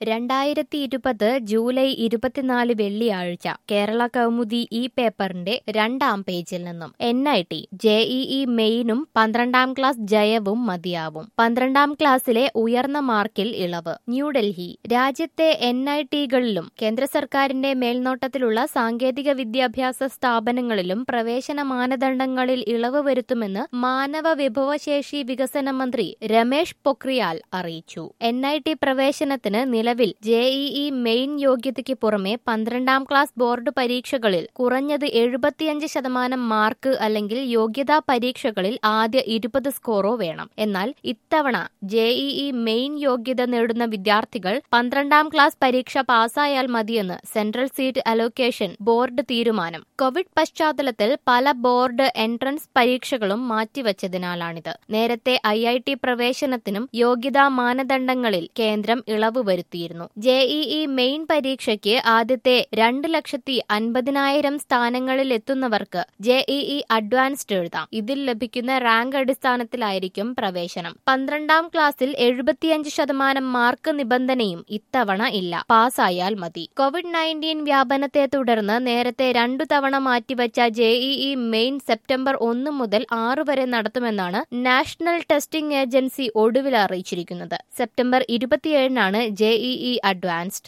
രണ്ടായിരത്തി ഇരുപത് ജൂലൈ ഇരുപത്തിനാല് വെള്ളിയാഴ്ച കേരള കൗമുദി ഈ പേപ്പറിന്റെ രണ്ടാം പേജിൽ നിന്നും എൻ ഐ ടി ജെഇഇ മെയിനും പന്ത്രണ്ടാം ക്ലാസ് ജയവും മതിയാവും പന്ത്രണ്ടാം ക്ലാസ്സിലെ ഉയർന്ന മാർക്കിൽ ഇളവ് ന്യൂഡൽഹി രാജ്യത്തെ എൻ ഐ ടികളിലും കേന്ദ്ര സർക്കാരിന്റെ മേൽനോട്ടത്തിലുള്ള സാങ്കേതിക വിദ്യാഭ്യാസ സ്ഥാപനങ്ങളിലും പ്രവേശന മാനദണ്ഡങ്ങളിൽ ഇളവ് വരുത്തുമെന്ന് മാനവ വിഭവശേഷി വികസന മന്ത്രി രമേഷ് പൊക്രിയാൽ അറിയിച്ചു എൻ ഐ ടി പ്രവേശനത്തിന് നിലവിൽ ജെഇഇ മെയിൻ യോഗ്യതയ്ക്ക് പുറമെ പന്ത്രണ്ടാം ക്ലാസ് ബോർഡ് പരീക്ഷകളിൽ കുറഞ്ഞത് എഴുപത്തിയഞ്ച് ശതമാനം മാർക്ക് അല്ലെങ്കിൽ യോഗ്യതാ പരീക്ഷകളിൽ ആദ്യ ഇരുപത് സ്കോറോ വേണം എന്നാൽ ഇത്തവണ ജെഇഇ മെയിൻ യോഗ്യത നേടുന്ന വിദ്യാർത്ഥികൾ പന്ത്രണ്ടാം ക്ലാസ് പരീക്ഷ പാസ്സായാൽ മതിയെന്ന് സെൻട്രൽ സീറ്റ് അലോക്കേഷൻ ബോർഡ് തീരുമാനം കോവിഡ് പശ്ചാത്തലത്തിൽ പല ബോർഡ് എൻട്രൻസ് പരീക്ഷകളും മാറ്റിവച്ചതിനാലാണിത് നേരത്തെ ഐ ഐ ടി പ്രവേശനത്തിനും യോഗ്യതാ മാനദണ്ഡങ്ങളിൽ കേന്ദ്രം ഇളവ് വരുത്തിയിരുന്നു ജെഇഇ മെയിൻ പരീക്ഷയ്ക്ക് ആദ്യത്തെ രണ്ട് ലക്ഷത്തി അൻപതിനായിരം സ്ഥാനങ്ങളിൽ എത്തുന്നവർക്ക് ജെഇഇ അഡ്വാൻസ്ഡ് എഴുതാം ഇതിൽ ലഭിക്കുന്ന റാങ്ക് അടിസ്ഥാനത്തിലായിരിക്കും പ്രവേശനം പന്ത്രണ്ടാം ക്ലാസ്സിൽ എഴുപത്തിയഞ്ച് ശതമാനം മാർക്ക് നിബന്ധനയും ഇത്തവണ ഇല്ല പാസ്സായാൽ മതി കോവിഡ് നയൻറ്റീൻ വ്യാപനത്തെ തുടർന്ന് നേരത്തെ രണ്ടു തവണ മാറ്റിവച്ച ജെഇഇ മെയിൻ സെപ്റ്റംബർ ഒന്ന് മുതൽ ആറ് വരെ നടത്തുമെന്നാണ് നാഷണൽ ടെസ്റ്റിംഗ് ഏജൻസി ഒടുവിൽ അറിയിച്ചിരിക്കുന്നത് സെപ്റ്റംബർ ഇരുപത്തിയേഴിനാണ് ജെഇഇ അഡ്വാൻസ്ഡ്